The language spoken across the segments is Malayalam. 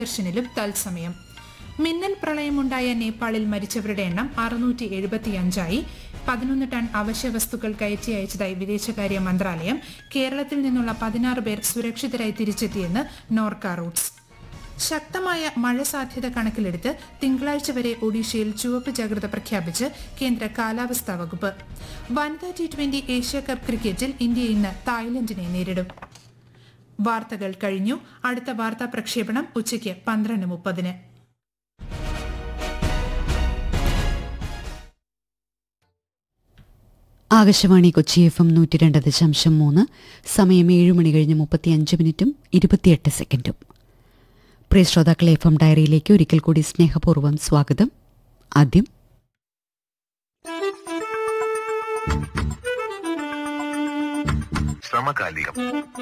ദർശനിലും തത്സമയം മിന്നൽ പ്രളയമുണ്ടായ നേപ്പാളിൽ മരിച്ചവരുടെ എണ്ണം അറുന്നൂറ്റി എഴുപത്തിയഞ്ചായി പതിനൊന്ന് ടൺ അവശ്യ വസ്തുക്കൾ കയറ്റി അയച്ചതായി വിദേശകാര്യ മന്ത്രാലയം കേരളത്തിൽ നിന്നുള്ള പതിനാറ് പേർ സുരക്ഷിതരായി തിരിച്ചെത്തിയെന്ന് നോർക്ക റൂട്ട്സ് ശക്തമായ മഴ സാധ്യത കണക്കിലെടുത്ത് തിങ്കളാഴ്ച വരെ ഒഡീഷയിൽ ചുവപ്പ് ജാഗ്രത പ്രഖ്യാപിച്ച് കേന്ദ്ര കാലാവസ്ഥാ വകുപ്പ് വനിതാ ടി ട്വന്റി ഏഷ്യ കപ്പ് ക്രിക്കറ്റിൽ ഇന്ത്യ ഇന്ന് തായ്ലൻഡിനെ നേരിടും വാർത്തകൾ കഴിഞ്ഞു അടുത്ത വാർത്താ പ്രക്ഷേപണം ഉച്ചയ്ക്ക് പന്ത്രണ്ട് മുപ്പതിന് ആകാശവാണി കൊച്ചി എഫ് എം നൂറ്റി രണ്ട് ദശാംശം മൂന്ന് സമയം ഏഴ് മണി കഴിഞ്ഞ് മുപ്പത്തിയഞ്ച് മിനിറ്റും ഇരുപത്തിയെട്ട് സെക്കൻഡും പ്രിയ ശ്രോതാക്കളെ എഫ് എം ഡയറിയിലേക്ക് ഒരിക്കൽ കൂടി സ്നേഹപൂർവ്വം സ്വാഗതം ആദ്യം സമകാലികം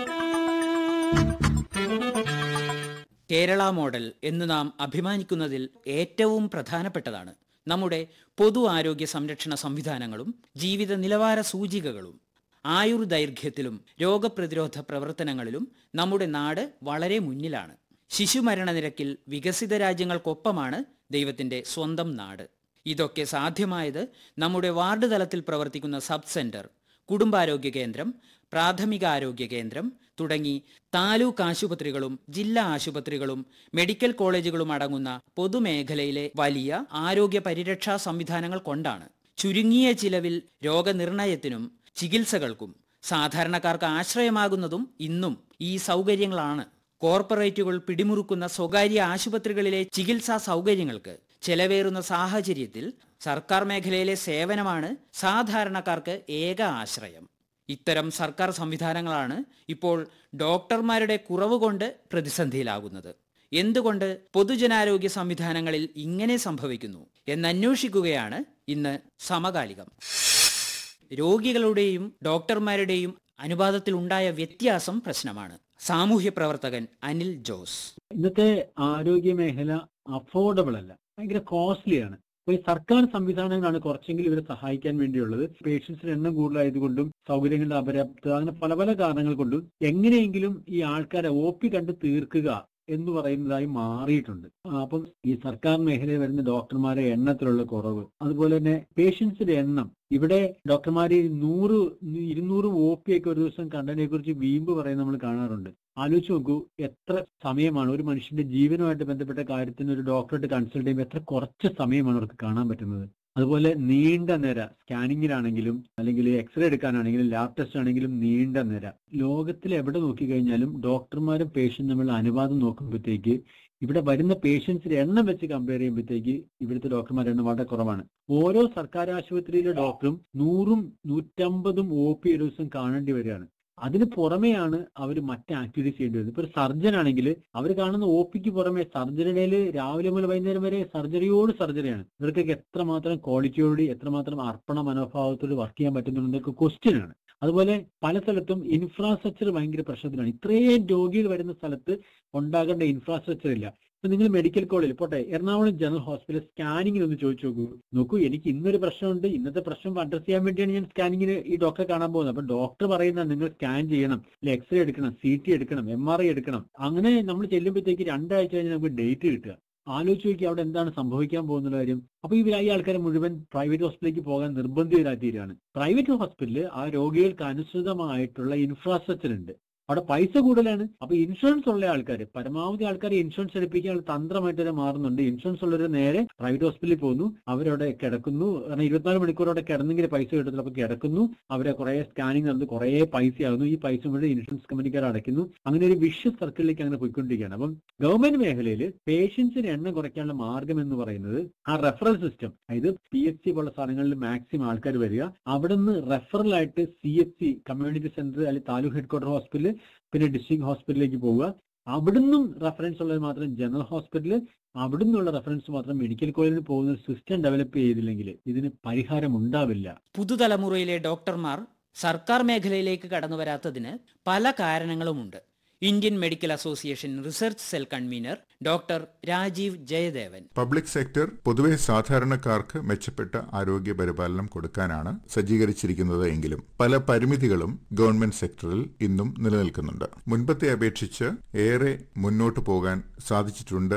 കേരള മോഡൽ എന്ന് നാം അഭിമാനിക്കുന്നതിൽ ഏറ്റവും പ്രധാനപ്പെട്ടതാണ് നമ്മുടെ പൊതു ആരോഗ്യ സംരക്ഷണ സംവിധാനങ്ങളും ജീവിത നിലവാര സൂചികകളും ആയുർദൈർഘ്യത്തിലും രോഗപ്രതിരോധ പ്രവർത്തനങ്ങളിലും നമ്മുടെ നാട് വളരെ മുന്നിലാണ് ശിശുമരണ നിരക്കിൽ വികസിത രാജ്യങ്ങൾക്കൊപ്പമാണ് ദൈവത്തിന്റെ സ്വന്തം നാട് ഇതൊക്കെ സാധ്യമായത് നമ്മുടെ വാർഡ് തലത്തിൽ പ്രവർത്തിക്കുന്ന സബ് സെന്റർ കുടുംബാരോഗ്യ കേന്ദ്രം പ്രാഥമിക ആരോഗ്യ കേന്ദ്രം തുടങ്ങി താലൂക്ക് ആശുപത്രികളും ജില്ലാ ആശുപത്രികളും മെഡിക്കൽ കോളേജുകളും അടങ്ങുന്ന പൊതുമേഖലയിലെ വലിയ ആരോഗ്യ പരിരക്ഷാ സംവിധാനങ്ങൾ കൊണ്ടാണ് ചുരുങ്ങിയ ചിലവിൽ രോഗനിർണയത്തിനും ചികിത്സകൾക്കും സാധാരണക്കാർക്ക് ആശ്രയമാകുന്നതും ഇന്നും ഈ സൗകര്യങ്ങളാണ് കോർപ്പറേറ്റുകൾ പിടിമുറുക്കുന്ന സ്വകാര്യ ആശുപത്രികളിലെ ചികിത്സാ സൗകര്യങ്ങൾക്ക് ചെലവേറുന്ന സാഹചര്യത്തിൽ സർക്കാർ മേഖലയിലെ സേവനമാണ് സാധാരണക്കാർക്ക് ഏക ആശ്രയം ഇത്തരം സർക്കാർ സംവിധാനങ്ങളാണ് ഇപ്പോൾ ഡോക്ടർമാരുടെ കുറവ് കൊണ്ട് പ്രതിസന്ധിയിലാകുന്നത് എന്തുകൊണ്ട് പൊതുജനാരോഗ്യ സംവിധാനങ്ങളിൽ ഇങ്ങനെ സംഭവിക്കുന്നു എന്നന്വേഷിക്കുകയാണ് ഇന്ന് സമകാലികം രോഗികളുടെയും ഡോക്ടർമാരുടെയും അനുപാതത്തിലുണ്ടായ വ്യത്യാസം പ്രശ്നമാണ് സാമൂഹ്യ പ്രവർത്തകൻ അനിൽ ജോസ് ഇന്നത്തെ ആരോഗ്യ മേഖല അഫോർഡബിൾ അല്ല ഭയങ്കര കോസ്റ്റ്ലിയാണ് അപ്പൊ ഈ സർക്കാർ സംവിധാനങ്ങളാണ് കുറച്ചെങ്കിലും ഇവരെ സഹായിക്കാൻ വേണ്ടിയുള്ളത് പേഷ്യൻസിന്റെ എണ്ണം കൂടുതലായതുകൊണ്ടും സൗകര്യങ്ങളുടെ അപര്യാപ്തത അങ്ങനെ പല പല കാരണങ്ങൾ കൊണ്ടും എങ്ങനെയെങ്കിലും ഈ ആൾക്കാരെ ഒ പി കണ്ട് തീർക്കുക എന്ന് പറയുന്നതായി മാറിയിട്ടുണ്ട് ആ, അപ്പം ഈ സർക്കാർ മേഖലയിൽ വരുന്ന ഡോക്ടർമാരെ എണ്ണത്തിലുള്ള കുറവ് അതുപോലെ തന്നെ പേഷ്യൻസിന്റെ എണ്ണം ഇവിടെ ഡോക്ടർമാര് നൂറ് ഇരുന്നൂറ് ഒ പി ഒക്കെ ഒരു ദിവസം കണ്ടതിനെ കുറിച്ച് വീമ്പ് പറയുന്നത് നമ്മൾ കാണാറുണ്ട് ആലോചിച്ച് നോക്കൂ എത്ര സമയമാണ് ഒരു മനുഷ്യന്റെ ജീവനുമായിട്ട് ബന്ധപ്പെട്ട കാര്യത്തിന് ഒരു ഡോക്ടറായിട്ട് കൺസൾട്ട് ചെയ്യുമ്പോൾ എത്ര കുറച്ച് സമയമാണ് അവർക്ക് കാണാൻ പറ്റുന്നത് അതുപോലെ നീണ്ട നിര സ്കാനിങ്ങിലാണെങ്കിലും അല്ലെങ്കിൽ എക്സ്റേ എടുക്കാനാണെങ്കിലും ലാബ് ടെസ്റ്റ് ആണെങ്കിലും നീണ്ട നിര ലോകത്തിൽ എവിടെ നോക്കിക്കഴിഞ്ഞാലും ഡോക്ടർമാരും പേഷ്യന്റ് തമ്മിലുള്ള അനുപാതം നോക്കുമ്പോഴത്തേക്ക് ഇവിടെ വരുന്ന പേഷ്യൻസിന്റെ എണ്ണം വെച്ച് കമ്പയർ ചെയ്യുമ്പോഴത്തേക്ക് ഇവിടുത്തെ ഡോക്ടർമാരുടെ എണ്ണം വളരെ കുറവാണ് ഓരോ സർക്കാർ ആശുപത്രിയിലെ ഡോക്ടറും നൂറും നൂറ്റമ്പതും ഒ പി ഒരു ദിവസം കാണേണ്ടി വരികയാണ് അതിന് പുറമെയാണ് അവർ മറ്റ് ആക്ടിവിറ്റീസ് ചെയ്യേണ്ടി വരുന്നത് ഇപ്പൊ ഒരു സർജൻ ആണെങ്കിൽ അവർ കാണുന്ന ഒ പിക്ക് പുറമെ സർജറിയുടെ രാവിലെ മുതൽ വൈകുന്നേരം വരെ സർജറിയോട് സർജറിയാണ് ഇവർക്കൊക്കെ എത്രമാത്രം ക്വാളിറ്റിയോട് എത്രമാത്രം അർപ്പണ മനോഭാവത്തോട് വർക്ക് ചെയ്യാൻ പറ്റുന്നുണ്ടെന്നൊക്കെ ക്വസ്റ്റ്യൻ ആണ് അതുപോലെ പല സ്ഥലത്തും ഇൻഫ്രാസ്ട്രക്ചർ ഭയങ്കര പ്രശ്നത്തിലാണ് ഇത്രയും രോഗികൾ വരുന്ന സ്ഥലത്ത് ഉണ്ടാകേണ്ട ഇൻഫ്രാസ്ട്രക്ചർ ഇല്ല ഇപ്പൊ നിങ്ങൾ മെഡിക്കൽ കോളേജിൽ പോട്ടെ എറണാകുളം ജനറൽ ഹോസ്പിറ്റൽ സ്കാനിങ്ങിന് ഒന്ന് ചോദിച്ചു നോക്കൂ നോക്കൂ എനിക്ക് ഇന്നൊരു പ്രശ്നമുണ്ട് ഇന്നത്തെ പ്രശ്നം അഡ്രസ് ചെയ്യാൻ വേണ്ടിയാണ് ഞാൻ സ്കാനിങ്ങിന് ഈ ഡോക്ടറെ കാണാൻ പോകുന്നത് അപ്പൊ ഡോക്ടർ പറയുന്ന നിങ്ങൾ സ്കാൻ ചെയ്യണം അല്ലെ എക്സ്റേ എടുക്കണം സി ടി എടുക്കണം എം ആർ ഐ എടുക്കണം അങ്ങനെ നമ്മൾ ചെല്ലുമ്പോഴത്തേക്ക് രണ്ടാഴ്ച കഴിഞ്ഞ് നമുക്ക് ഡേറ്റ് കിട്ടുക ആലോചിച്ച് നോക്കി അവിടെ എന്താണ് സംഭവിക്കാൻ പോകുന്ന കാര്യം അപ്പൊ ഇവർ ഈ ആൾക്കാരെ മുഴുവൻ പ്രൈവറ്റ് ഹോസ്പിറ്റലിലേക്ക് പോകാൻ നിർബന്ധിതരായി തീരുകയാണ് പ്രൈവറ്റ് ഹോസ്പിറ്റലിൽ ആ രോഗികൾക്ക് അനുസൃതമായിട്ടുള്ള ഇൻഫ്രാസ്ട്രക്ചർ ഉണ്ട് അവിടെ പൈസ കൂടുതലാണ് അപ്പൊ ഇൻഷുറൻസ് ഉള്ള ആൾക്കാർ പരമാവധി ആൾക്കാർ ഇൻഷുറൻസ് എടുപ്പിക്കാൻ തന്ത്രമായിട്ട് വരെ മാറുന്നുണ്ട് ഇൻഷുറൻസ് ഉള്ളവർ നേരെ പ്രൈവറ്റ് ഹോസ്പിറ്റലിൽ പോകുന്നു അവരവിടെ കിടക്കുന്നു കാരണം ഇരുപത്തിനാല് മണിക്കൂർ അവിടെ കിടന്നെങ്കിൽ പൈസ കിട്ടത്തില്ല അപ്പൊ കിടക്കുന്നു അവരെ കുറെ സ്കാനിങ് നടന്ന് കുറെ പൈസയാകുന്നു ഈ പൈസ മുഴുവൻ ഇൻഷുറൻസ് കമ്പനിക്കാർ അടയ്ക്കുന്നു അങ്ങനെ ഒരു വിഷ സർക്കിളിലേക്ക് അങ്ങനെ പോയിക്കൊണ്ടിരിക്കുകയാണ് അപ്പം ഗവൺമെന്റ് മേഖലയിൽ പേഷ്യൻസിന് എണ്ണം കുറയ്ക്കാനുള്ള മാർഗം എന്ന് പറയുന്നത് ആ റെഫറൽ സിസ്റ്റം അതായത് പി എച്ച് സി പോലുള്ള സ്ഥലങ്ങളിൽ മാക്സിമം ആൾക്കാർ വരിക അവിടെ നിന്ന് റെഫറൽ ആയിട്ട് C H C community centre അല്ലെങ്കിൽ താലൂക്ക് ഹെഡ്ക്വാർട്ടർ ഹോസ്പിറ്റൽ പിന്നെ ഡിസ്ട്രിക്ട് ഹോസ്പിറ്റലിലേക്ക് പോവുക അവിടുന്നും റെഫറൻസ് ഉള്ളത് മാത്രം ജനറൽ ഹോസ്പിറ്റൽ അവിടുന്നുള്ള റെഫറൻസ് മാത്രം മെഡിക്കൽ കോളേജിൽ പോകുന്ന സിസ്റ്റം ഡെവലപ്പ് ചെയ്തില്ലെങ്കിൽ ഇതിന് പരിഹാരം ഉണ്ടാവില്ല പുതുതലമുറയിലെ ഡോക്ടർമാർ സർക്കാർ മേഖലയിലേക്ക് കടന്നു വരാത്തതിന് പല കാരണങ്ങളുമുണ്ട് Indian medical association research cell convener doctor Rajeev Jayadevan public sector പൊതുവെ സാധാരണക്കാർക്ക് മെച്ചപ്പെട്ട ആരോഗ്യ പരിപാലനം കൊടുക്കാനാണ് സജ്ജീകരിച്ചിരിക്കുന്നത് എങ്കിലും പല പരിമിതികളും ഗവൺമെന്റ് സെക്ടറിൽ ഇന്നും നിലനിൽക്കുന്നുണ്ട് മുൻപത്തെ അപേക്ഷിച്ച് ഏറെ മുന്നോട്ടു പോകാൻ സാധിച്ചിട്ടുണ്ട്